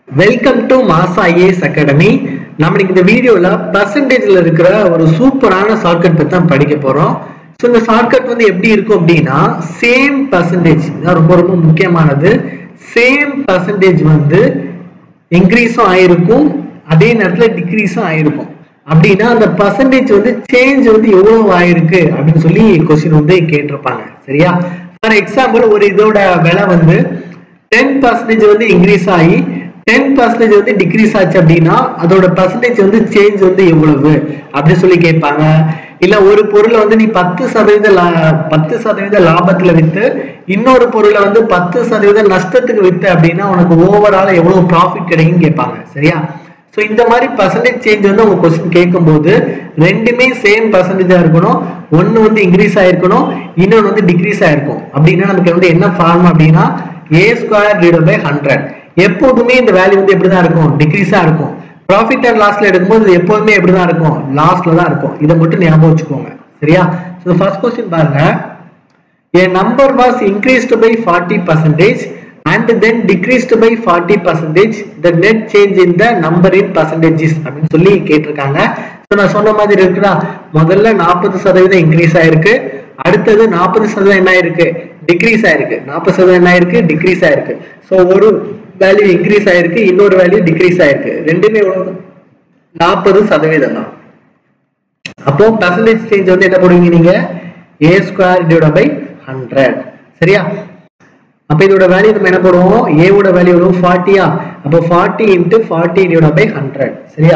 Welcome to Masa IAS academy நம்ம இன்னைக்கு இந்த வீடியோல பர்சன்டேஜ்ல இருக்கிற ஒரு சூப்பரான ஷார்ட்கட் பத்தி தான் படிக்க போறோம் ஸோ இந்த ஷார்ட்கட் வந்து எப்படி இருக்கும் அப்படின்னா சேம் பர்சன்டேஜ் தான் ரொம்ப ரொம்ப முக்கியமானது சேம் பர்சன்டேஜ் வந்து இன்க்ரீஸும் ஆயிருக்கும் அதே நேரத்தில் டிக்ரீஸும் ஆயிருக்கும் அப்படின்னா அந்த பர்சன்டேஜ் வந்து சேஞ்ச் வந்து எவ்வளவு ஆயிருக்கு அப்படின்னு சொல்லி கொஸ்டின் வந்து கேட்டிருப்பாங்க சரியா ஃபார் எக்ஸாம்பிள் ஒரு இதோட விலை வந்து டென் பர்சன்டேஜ் வந்து இன்க்ரீஸ் ஆகி டென் பர்சன்டேஜ் வந்து டிக்ரீஸ் ஆச்சு அப்படின்னா அதோட பர்சன்டேஜ் வந்து சேஞ்ச் வந்து எவ்வளவு அப்படின்னு சொல்லி கேட்பாங்க இல்ல ஒரு பொருளை வந்து நீ பத்து சதவீத லா- பத்து சதவீத லாபத்துல வித்து இன்னொரு பொருளை வந்து பத்து சதவீத நஷ்டத்துக்கு வித்து அப்படின்னா உனக்கு ஓவரால் எவ்வளவு ப்ராஃபிட் கிடைக்குன்னு கேட்பாங்க சரியா ஸோ இந்த மாதிரி பர்சன்டேஜ் சேஞ்ச் வந்து உங்க கொஸ்டின் கேட்கும்போது ரெண்டுமே சேம் பர்சன்டேஜா இருக்கணும் ஒன்னு வந்து இன்க்ரீஸ் ஆயிருக்கணும் இன்னொன்று வந்து டிக்ரீஸ் ஆயிருக்கும் அப்படின்னா நமக்கு வந்து என்ன ஃபார்ம் அப்படின்னா A square divide by hundred எப்போதுமே இந்த வேல்யூ வந்து எப்படிதான் இருக்கும் டிக்ரீஸா இருக்கும் ப்ராஃபிட் அண்ட் லாஸ்ல எடுக்கும்போது இது எப்போதுமே எப்படிதான் இருக்கும் லாஸ்ட்ல தான் இருக்கும் இதை மட்டும் ஞாபகம் வச்சுக்கோங்க சரியா ஸோ ஃபர்ஸ்ட் கொஸ்டின் பாருங்க A number was increased by 40 percentage and then decreased by 40 percentage. The net change in the number in percentages அப்படின்னு சொல்லி கேட்டிருக்காங்க ஸோ நான் சொன்ன மாதிரி இருக்குடா முதல்ல நாற்பது சதவீதம் இன்க்ரீஸ் ஆயிருக்கு அடுத்தது நாற்பது சதவீதம் என்ன ஆயிருக்கு டிக்ரீஸ் ஆயிருக்கு நாற்பது சதவீதம் என்ன ஆயிருக்கு டிக்ரீஸ் ஆயிருக்கு ஸோ ஒரு வேல்யூ இன்க்ரீஸ் ஆயிருக்கு இன்னொரு வேல்யூ டிக்ரீஸ் ஆயிருக்கு ரெண்டுமே எவ்வளவு நாற்பது சதவீதம் தான் அப்போ பர்சன்டேஜ் சேஞ்ச் வந்து என்ன போடுவீங்க நீங்க A square divide by hundred சரியா அப்ப இதோட வேல்யூ நம்ம என்ன போடுவோம் a ஓட வேல்யூ எவ்வளவு ஃபார்ட்டியா அப்போ forty into forty divide by hundred சரியா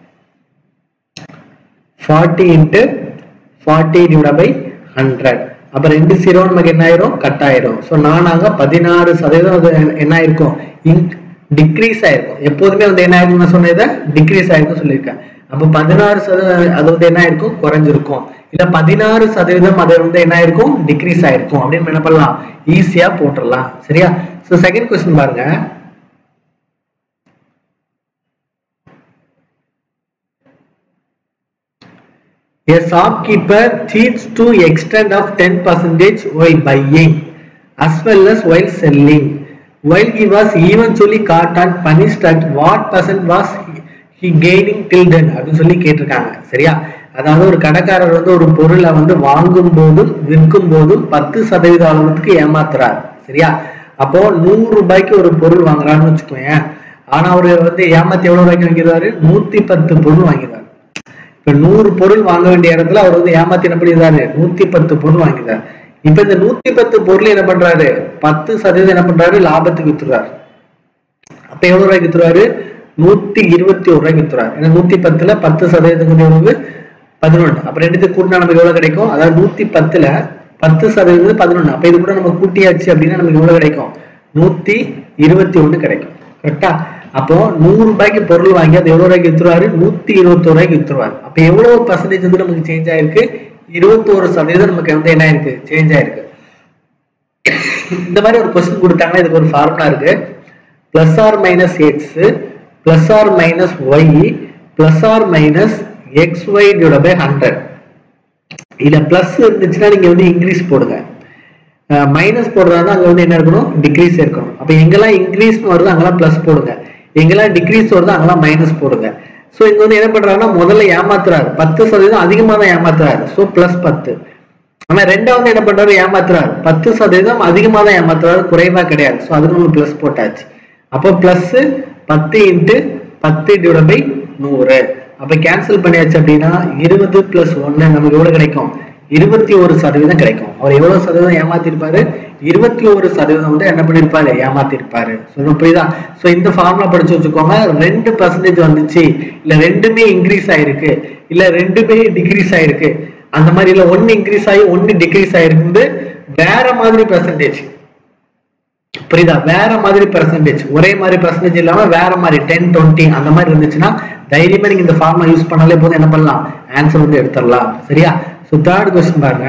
forty into forty divide by hundred அப்ப ரெண்டு ஜீரோ நமக்கு என்ன ஆயிரும் கட் ஆயிரும் ஸோ நானாங்க பதினாறு சதவீதம் அது என்ன ஆயிருக்கும் இன்க் டிக்ரீஸ் ஆயிருக்கும் எப்போதுமே வந்து என்ன ஆயிருக்கும் நான் சொன்னதை டிக்ரீஸ் ஆயிருக்கும் சொல்லியிருக்கேன் அப்போ பதினாறு சதவீதம் அது வந்து என்ன ஆயிருக்கும் குறைஞ்சிருக்கும் இல்ல பதினாறு சதவீதம் அது வந்து என்ன ஆயிருக்கும் டிக்ரீஸ் ஆயிருக்கும் அப்படின்னு என்ன பண்ணலாம் ஈஸியா போட்டுடலாம் சரியா ஸோ செகண்ட் கொஸ்டின் பாருங்க A shopkeeper cheats to extent of 10 percentage while buying as well as while selling. While he was eventually caught and punished at what percent was he, he gaining till then அப்படின்னு சொல்லி கேட்டிருக்காங்க சரியா அதாவது ஒரு கடைக்காரர் வந்து ஒரு பொருளை வந்து வாங்கும் போதும் விற்கும் போதும் பத்து சதவீத அளவுக்கு ஏமாத்துறாரு சரியா அப்போ நூறு ரூபாய்க்கு ஒரு பொருள் வாங்குறான்னு வச்சுக்கோயேன் ஆனா அவரு வந்து ஏமாத்தி எவ்வளவு ரூபாய்க்கு வாங்கிறாரு நூத்தி பத்து பொருள் வாங்கிறாரு இப்ப நூறு பொருள் வாங்க வேண்டிய இடத்துல அவர் வந்து ஏமாத்தி என்ன பண்ணிடுறாரு நூத்தி பத்து பொருள் வாங்கிட்டார் இப்ப இந்த நூத்தி பத்து பொருள் என்ன பண்றாரு பத்து சதவீதம் என்ன பண்றாரு லாபத்துக்கு வித்துறாரு அப்ப எவ்வளவு ரூபாய்க்கு வித்துறாரு நூத்தி இருபத்தி ஒரு ரூபாய்க்கு வித்துறாரு ஏன்னா நூத்தி பத்துல பத்து சதவீதத்துக்கு எவ்வளவு பதினொன்று அப்ப ரெண்டுத்துக்கு கூட்டினா நமக்கு எவ்வளவு கிடைக்கும் அதாவது நூத்தி பத்துல பத்து சதவீதம் பதினொன்று அப்ப இது கூட நம்ம கூட்டியாச்சு அப்படின்னா நமக்கு எவ்வளவு கிடைக்கும் நூத்தி இருபத்தி ஒண்ணு கிடைக்கும் கரெக்டா அப்போ நூறு ரூபாய்க்கு பொருள் வாங்கி அது எவ்வளவு ரூபாய்க்கு வித்துருவாரு நூத்தி இருபத்தி ரூபாய்க்கு வித்துருவாரு அப்ப எவ்வளவு பர்சன்டேஜ் வந்து நமக்கு சேஞ்ச் ஆயிருக்கு இருபத்தோரு சதவீதம் நமக்கு வந்து என்ன ஆயிருக்கு சேஞ்ச் ஆயிருக்கு இந்த மாதிரி ஒரு கொஸ்டின் கொடுத்தாங்கன்னா இதுக்கு ஒரு ஃபார்முலா இருக்கு plus R minus X plus R minus Y plus R minus X Y divide by hundred இதுல பிளஸ் இருந்துச்சுன்னா நீங்க வந்து இன்க்ரீஸ் போடுங்க மைனஸ் போடுறதா அங்க வந்து என்ன இருக்கணும் டிக்ரீஸ் இருக்கணும் அப்ப எங்கெல்லாம் இன்க்ரீஸ் வருது அங்கெல்லாம் பிளஸ் போடுங்க எங்கெல்லாம் டிக்ரீஸ் வருது அங்கெல்லாம் மைனஸ் போடுங்க சோ இங்க வந்து என்ன பண்றாருன்னா முதல்ல ஏமாத்துறாரு பத்து சதவீதம் அதிகமா தான் ஏமாத்துறாரு சோ பிளஸ் பத்து ஆனா ரெண்டாவது என்ன பண்றாரு ஏமாத்துறாரு பத்து சதவீதம் அதிகமா தான் ஏமாத்துறாரு குறைவா கிடையாது சோ அதுக்கு நம்ம பிளஸ் போட்டாச்சு அப்போ பிளஸ் பத்து இன்ட்டு பத்து டிவைட் பை நூறு அப்ப கேன்சல் பண்ணியாச்சு அப்படின்னா இருபது பிளஸ் ஒன்னு நமக்கு எவ்வளவு கிடைக்கும் இருபத்தி ஒரு சதவீதம் கிடைக்கும் அவர் எவ்வளவு சதவீதம் ஏமாத்திருப்பாரு இருபத்தி ஒரு சதவீதம் வந்து என்ன பண்ணிருப்பாரு ஏமாத்திருப்பாரு சொல்ல புரியுதா சோ இந்த ஃபார்முலா படிச்சு வச்சுக்கோங்க ரெண்டு பர்சன்டேஜ் வந்துச்சு இல்ல ரெண்டுமே இன்க்ரீஸ் ஆயிருக்கு இல்ல ரெண்டுமே டிக்ரீஸ் ஆயிருக்கு அந்த மாதிரி இல்ல ஒன்னு இன்க்ரீஸ் ஆகி ஒன்னு டிக்ரீஸ் ஆயிருக்கு வேற மாதிரி பெர்சன்டேஜ் புரியுதா வேற மாதிரி பெர்சன்டேஜ் ஒரே மாதிரி பெர்சன்டேஜ் இல்லாம வேற மாதிரி டென் டுவெண்ட்டி அந்த மாதிரி இருந்துச்சுன்னா தைரியமா நீங்க இந்த ஃபார்முலா யூஸ் பண்ணாலே போதும் என்ன பண்ணலாம் ஆன்சர் வந்து எடுத்துடலாம் சரியா ஸோ தேர்ட் கொஸ்டின் பாருங்க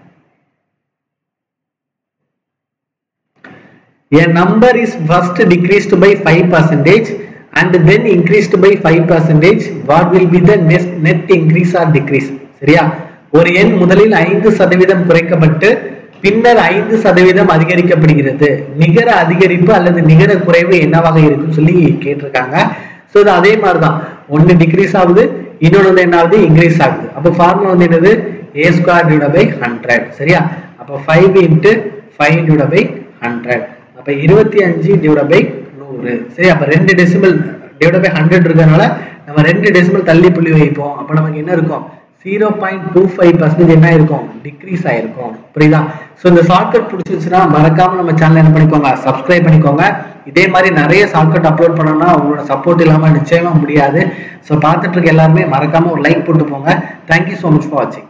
A number is first decreased by 5 percentage and then increased by 5 percentage. What will be the next net increase or decrease? சரியா ஒரு எண் முதலில் ஐந்து சதவீதம் குறைக்கப்பட்டு பின்னர் ஐந்து சதவீதம் அதிகரிக்கப்படுகிறது நிகர அதிகரிப்பு அல்லது நிகர குறைவு என்னவாக இருக்குன்னு சொல்லி கேட்டிருக்காங்க ஸோ இது அதே மாதிரி தான் ஒன்று டிக்ரீஸ் ஆகுது இன்னொன்று வந்து என்ன ஆகுது இன்க்ரீஸ் ஆகுது அப்போ ஃபார்முலா வந்து என்னது A square divide by hundred சரியா அப்போ five into five divide by hundred அப்போ இருபத்தி அஞ்சு டிவைட் பை நூறு சரி அப்போ ரெண்டு டெசிமல் டிவைட் பை ஹண்ட்ரட் இருக்கிறதுனால நம்ம ரெண்டு டெசிமல் தள்ளி புள்ளி வைப்போம் அப்போ நமக்கு என்ன இருக்கும் zero point two five percentage என்ன இருக்கும் டிக்ரீஸ் ஆயிருக்கும் புரியுதா ஸோ இந்த ஷார்ட்கட் பிடிச்சிருச்சுன்னா மறக்காம நம்ம சேனல் என்ன பண்ணிக்கோங்க சப்ஸ்கிரைப் பண்ணிக்கோங்க இதே மாதிரி நிறைய ஷார்ட்கட் அப்லோட் பண்ணோம்னா உங்களோட சப்போர்ட் இல்லாமல் நிச்சயமா முடியாது ஸோ பார்த்துட்டு இருக்க எல்லாருமே மறக்காம ஒரு லைக் போட்டு போங்க தேங்க்யூ ஸோ மச் ஃபார் வாட்சிங்